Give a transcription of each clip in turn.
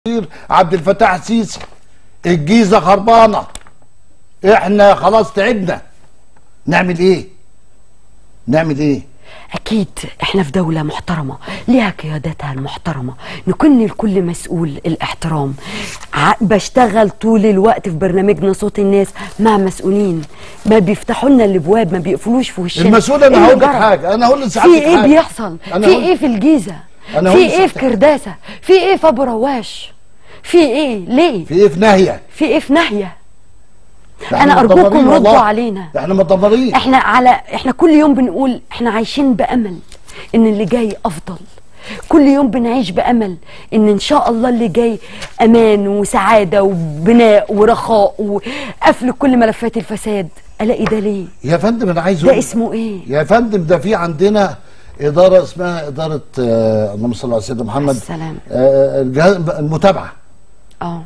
عبد الفتاح السيسي الجيزه خربانه احنا خلاص تعبنا نعمل ايه نعمل ايه أكيد إحنا في دولة محترمة ليها قياداتها المحترمة نكن لكل مسؤول الاحترام ع- بشتغل طول الوقت في برنامجنا صوت الناس مع مسؤولين ما بيفتحوا لنا الابواب ما بيقفلوش في وشنا المسؤول إيه انا اللي هقول لك جرى؟ حاجه انا هقول في لسعادتك ايه حاجة. بيحصل أنا في هقول- ايه في الجيزة أنا في هقول ايه في لسعادتك. كرداسة في ايه في ابو رواش في ايه ليه في ايه في ناهيه في ايه في ناهية إحنا أنا أرجوكم متدمرين ردوا والله. علينا. احنا متدمرين احنا على احنا كل يوم بنقول احنا عايشين بامل ان اللي جاي افضل كل يوم بنعيش بامل ان ان شاء الله اللي جاي امان وسعاده وبناء ورخاء وقفل كل ملفات الفساد الاقي ده ليه يا فندم انا عايز ده أقول- اسمه ايه يا فندم ده في عندنا اداره اسمها اداره آه اللهم صل على سيدنا محمد السلام. آه الجهاز المتابعه اه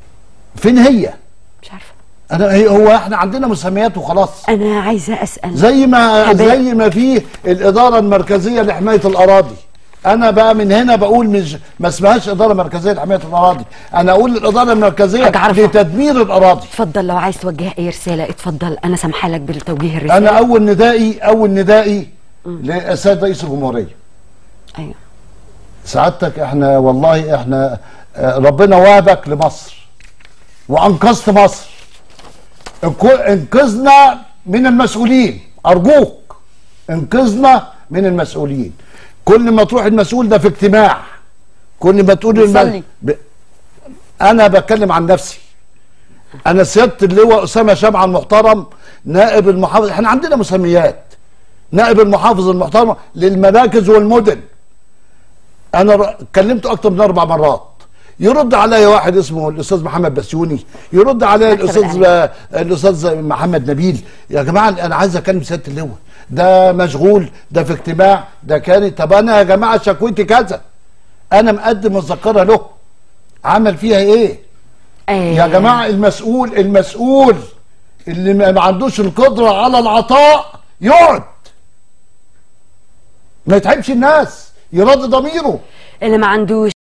فين هي مش عارفه انا هي هو احنا عندنا مسميات وخلاص انا عايزه اسال زي ما هباء. زي ما في الاداره المركزيه لحمايه الاراضي انا بقى من هنا بقول مش ما اسمهاش اداره مركزيه لحمايه الاراضي انا اقول الاداره المركزيه حاجة عارفة. لتدمير الاراضي اتفضل لو عايز توجه اي رساله اتفضل انا سامحه لك بالتوجيه الرساله انا اول ندائي اول ندائي للسيد رئيس الجمهوريه ايوه سعادتك احنا والله احنا آه، ربنا وهبك لمصر وانقذت مصر انك- انقذنا من المسؤولين ارجوك انقذنا من المسؤولين كل ما تروح المسؤول ده في اجتماع كل ما تقول الم... بتصلي. ب... انا بتكلم عن نفسي انا سياده اللواء اسامه شمعه المحترم نائب المحافظ احنا عندنا مسميات نائب المحافظ المحترم للمراكز والمدن انا ر- كلمته اكتر من اربع مرات يرد عليا واحد اسمه الاستاذ محمد بسيوني يرد عليا مكتب الاستاذ الاستاذ محمد نبيل يا جماعه انا عايز اكلم سياده اللواء ده مشغول ده في اجتماع ده كان طب انا يا جماعه شكوتي كذا انا مقدم مذكره له عمل فيها ايه يا آه. جماعه المسؤول المسؤول اللي ما ما عندوش القدره على العطاء يقعد ما يتعبش الناس يرد ضميره اللي ما عندوش